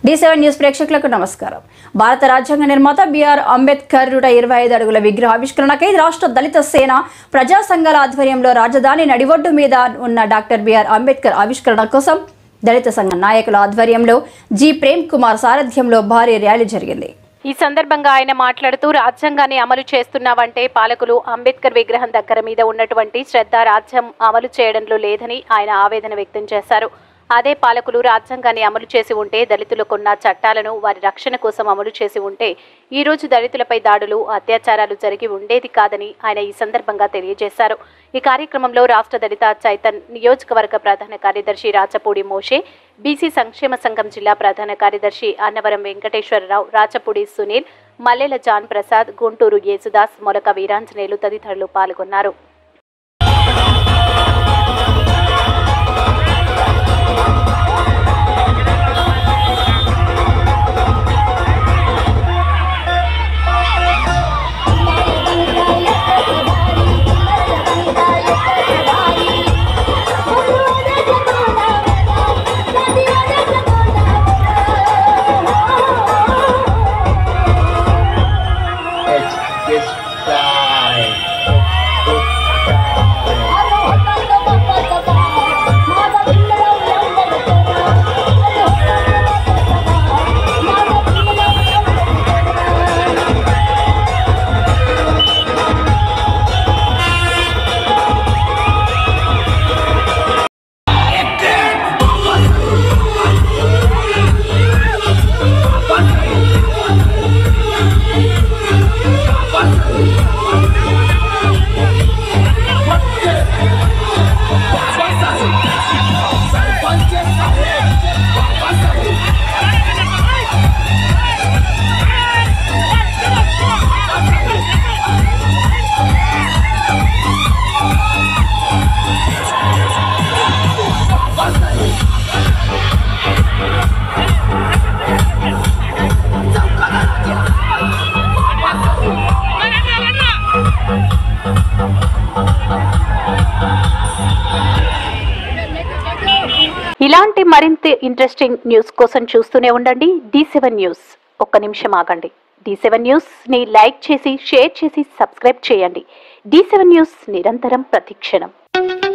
D seven news ప్రేక్షకులకు నమస్కారం భారత రాజ్యాంగ నిర్మాత బిఆర్ అంబేద్కర్ నూట ఇరవై ఐదు అడుగుల విగ్రహ ఆవిష్కరణకై రాష్ట్ర దళిత సేన ప్రజా సంఘాల ఆధ్వర్యంలో రాజధాని నడివొడ్డు మీద ఉన్న డాక్టర్ బిఆర్ అంబేద్కర్ ఆవిష్కరణ కోసం దళిత సంఘ నాయకుల ఆధ్వర్యంలో జి ప్రేమ్ కుమార్ సారథ్యంలో భారీ ర్యాలీ జరిగింది ఈ సందర్భంగా ఆయన మాట్లాడుతూ రాజ్యాంగాన్ని అమలు చేస్తున్నావంటే పాలకులు అంబేద్కర్ విగ్రహం దగ్గర మీద ఉన్నటువంటి శ్రద్ధ రాజ్యం అమలు చేయడంలో లేదని ఆయన ఆవేదన వ్యక్తం చేశారు అదే పాలకులు రాజ్యాంగాన్ని అమలు చేసి ఉంటే దళితులకున్న చట్టాలను వారి రక్షణ కోసం అమలు చేసి ఉంటే ఈ రోజు దళితులపై దాడులు అత్యాచారాలు జరిగి ఉండేది కాదని ఆయన ఈ సందర్భంగా తెలియజేశారు ఈ కార్యక్రమంలో రాష్ట్ర దళిత చైతన్ నియోజకవర్గ ప్రధాన కార్యదర్శి రాచపూడి మోషే బీసీ సంక్షేమ సంఘం జిల్లా ప్రధాన కార్యదర్శి అన్నవరం వెంకటేశ్వరరావు రాచపూడి సునీల్ మల్లెల జాన్ ప్రసాద్ గుంటూరు యేసుదాస్ మొలక వీరాంజనేయులు తదితరులు పాల్గొన్నారు It's this time. ఇలాంటి మరింత ఇంట్రెస్టింగ్ న్యూస్ కోసం చూస్తూనే ఉండండి డి సెవెన్ న్యూస్ ఒక్క నిమిషం ఆగండి డి సెవెన్ న్యూస్ ని లైక్ చేసి షేర్ చేసి సబ్స్క్రైబ్ చేయండి డి సెవెన్ న్యూస్ నిరంతరం ప్రతిక్షణం